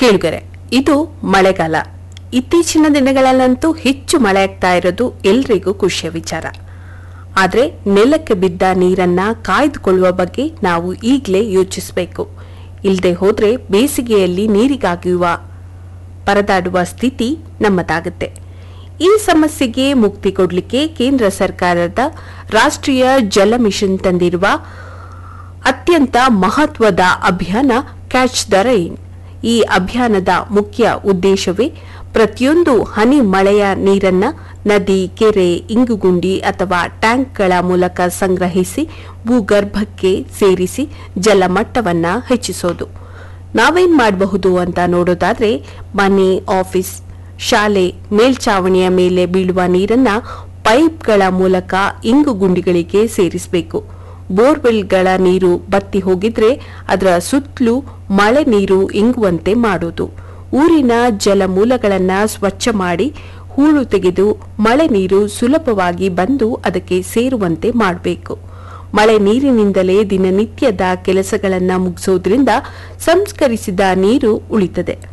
ಕೇಳುಗರೆ ಇದು ಮಳೆಗಾಲ ಇತ್ತೀಚಿನ ದಿನಗಳಲ್ಲಂತೂ ಹೆಚ್ಚು ಮಳೆ ಆಗ್ತಾ ಇರೋದು ಎಲ್ರಿಗೂ ಖುಷಿಯ ವಿಚಾರ ಆದರೆ ನೆಲಕ್ಕೆ ಬಿದ್ದ ನೀರನ್ನ ಕಾಯ್ದುಕೊಳ್ಳುವ ಬಗ್ಗೆ ನಾವು ಈಗಲೇ ಯೋಚಿಸಬೇಕು ಇಲ್ಲದೆ ಹೋದ್ರೆ ಬೇಸಿಗೆಯಲ್ಲಿ ನೀರಿಗಾಗಿರುವ ಪರದಾಡುವ ಸ್ಥಿತಿ ನಮ್ಮದಾಗುತ್ತೆ ಈ ಸಮಸ್ಯೆಗೆ ಮುಕ್ತಿ ಕೊಡಲಿಕ್ಕೆ ಕೇಂದ್ರ ಸರ್ಕಾರದ ರಾಷ್ಟ್ರೀಯ ಜಲ ಮಿಷನ್ ತಂದಿರುವ ಅತ್ಯಂತ ಮಹತ್ವದ ಅಭಿಯಾನ ಕ್ಯಾಚ್ ದ ರೈನ್ ಈ ಅಭಿಯಾನದ ಮುಖ್ಯ ಉದ್ದೇಶವೇ ಪ್ರತಿಯೊಂದು ಹನಿ ಮಳೆಯ ನೀರನ್ನ ನದಿ ಕೆರೆ ಇಂಗುಗುಂಡಿ ಅಥವಾ ಟ್ಯಾಂಕ್ಗಳ ಮೂಲಕ ಸಂಗ್ರಹಿಸಿ ಭೂಗರ್ಭಕ್ಕೆ ಸೇರಿಸಿ ಜಲಮಟ್ಟವನ್ನ ಹೆಚ್ಚಿಸೋದು ನಾವೇನ್ ಮಾಡಬಹುದು ಅಂತ ನೋಡೋದಾದ್ರೆ ಮನೆ ಆಫೀಸ್ ಶಾಲೆ ಮೇಲ್ಚಾವಣಿಯ ಮೇಲೆ ಬೀಳುವ ನೀರನ್ನ ಪೈಪ್ಗಳ ಮೂಲಕ ಇಂಗುಗುಂಡಿಗಳಿಗೆ ಸೇರಿಸಬೇಕು ಬೋರ್ವೆಲ್ಗಳ ನೀರು ಬತ್ತಿ ಹೋಗಿದ್ರೆ ಅದರ ಸುತ್ತಲೂ ಮಳೆ ನೀರು ಇಂಗುವಂತೆ ಮಾಡೋದು ಊರಿನ ಜಲಮೂಲಗಳನ್ನ ಸ್ವಚ್ಛ ಮಾಡಿ ಹೂಳು ತೆಗೆದು ಮಳೆ ನೀರು ಸುಲಭವಾಗಿ ಬಂದು ಅದಕ್ಕೆ ಸೇರುವಂತೆ ಮಾಡಬೇಕು ಮಳೆ ನೀರಿನಿಂದಲೇ ದಿನನಿತ್ಯದ ಕೆಲಸಗಳನ್ನ ಮುಗಿಸೋದ್ರಿಂದ ಸಂಸ್ಕರಿಸಿದ ನೀರು ಉಳಿತದೆ